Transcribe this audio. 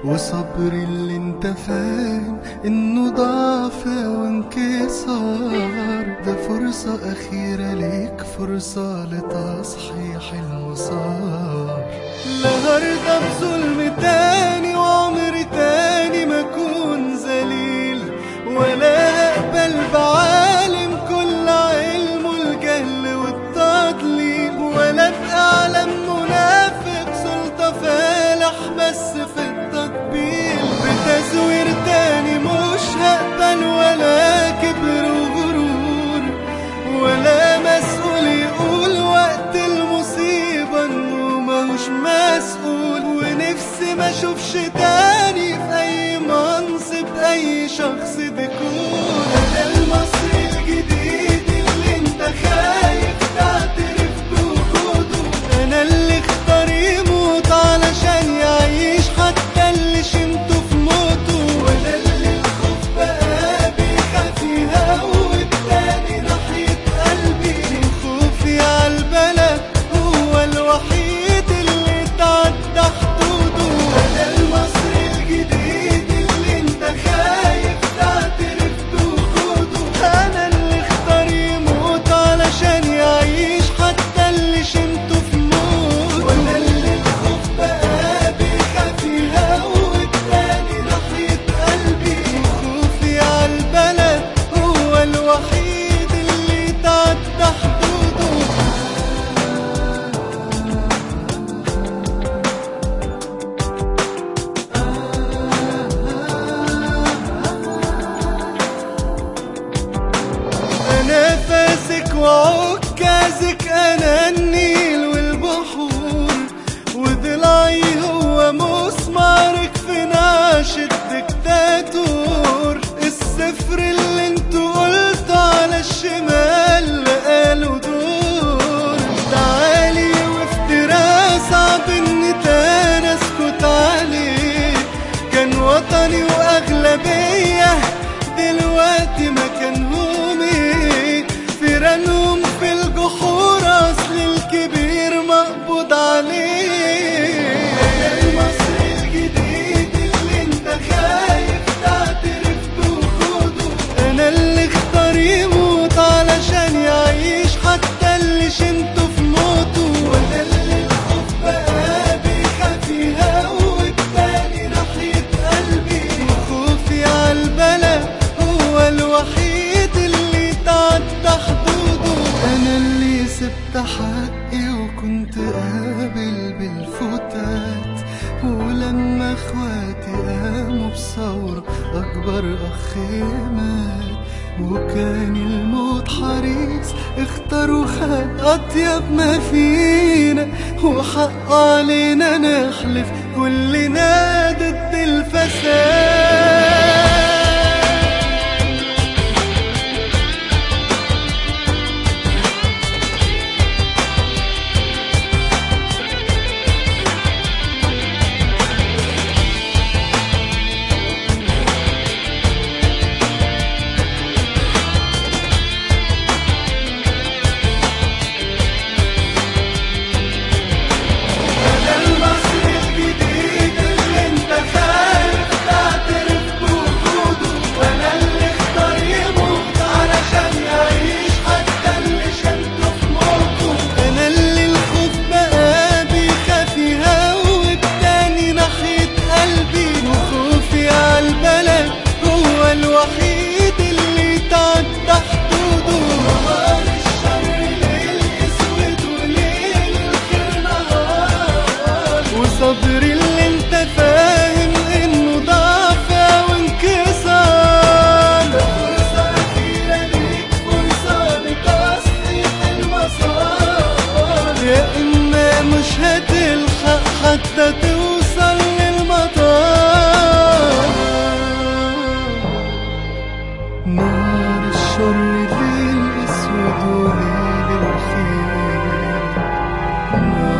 وصبري اللي انت فاهم انه ضعف وانكسار ده فرصة اخيرة ليك فرصة لتصحيح المسار لا هرضى بظلم تاني وعمر تاني ما اكون ذليل ولا اقبل بعالم كل علمه الجهل والتضليل ولا بأعلم منافق سلطة فالح بس في التطبيل بتزوير تاني مش هقبل ولا كبر وغرور ولا مسؤول يقول وقت المصيبة انه ماهوش مسؤول ونفسي ما اشوفش تاني في اي منصب اي شخص ديكور انا المصري الجديد اللي انت خايف تعترف بوجوده انا اللي اختار يموت علشان يعيش حتى اللي شمته في موته وانا اللي الخوف بقى بيخاف يهوب تاني ناحية قلبي من خوفي عالبلد هو الوحيد اللي تعدى حدوده انا المصري الجديد اللي انت خايف تعترف بوجوده انا اللي اختار يموت علشان يعيش حتى اللي شمته في موت وانا اللي الخوف بقى بيخاف يهوب تاني ناحية قلبي خوفي عالبلد هو الوحيد اللي تعدى حدوده انا فاسك وعكازك انا النيل والبحور وضلعي هو مسمارك في نعش الدكتاتور السفر اللي انتوا قلتوا على الشمال قالوا دور تعالي وافتراء صعب ان تاني اسكت عليه كان وطني واغلبيه دلوقتي مكانهم ايه فيرانهم في الجحور اصل الكبير مقبوض عليه المصري الجديد اللي انت خايف تعترف بوجوده انا اللي اختار يموت علشان يعيش حتى اللي شمته في موته وانا اللي الخوف بقى بيخاف يهوب تاني ناحية قلبي وخوفي عالبلد هو الوحيد اللي تعدى حدوده انا اللي سبت حقي وكنت قابل بالفتات ولما اخواتي قاموا بثورة اكبر اخ مات وكان الموت حريص اختاروا خد اطيب ما فينا وحق علينا نحلف كلنا ضد الفساد المصري الجديد اللي انت خايف تعترف بوجوده وانا اللي اختار يموت علشان يعيش حتى اللي شمته في موته انا اللي الخوف بقى بيخاف يهوب تاني ناحية قلبي وخوفي عالبلد هو الوحيد اللي تعدى حدوده نهار الشر ليل اسود وليل الخير نهار وصبري اللي انت فاهم انه ضعف وانكسار فرصة أخيرة ليك فرصة لتصحيح المسار يا إما مش هتلحق حتى توصل للمطار نار الشر ليل اسود وليل الخير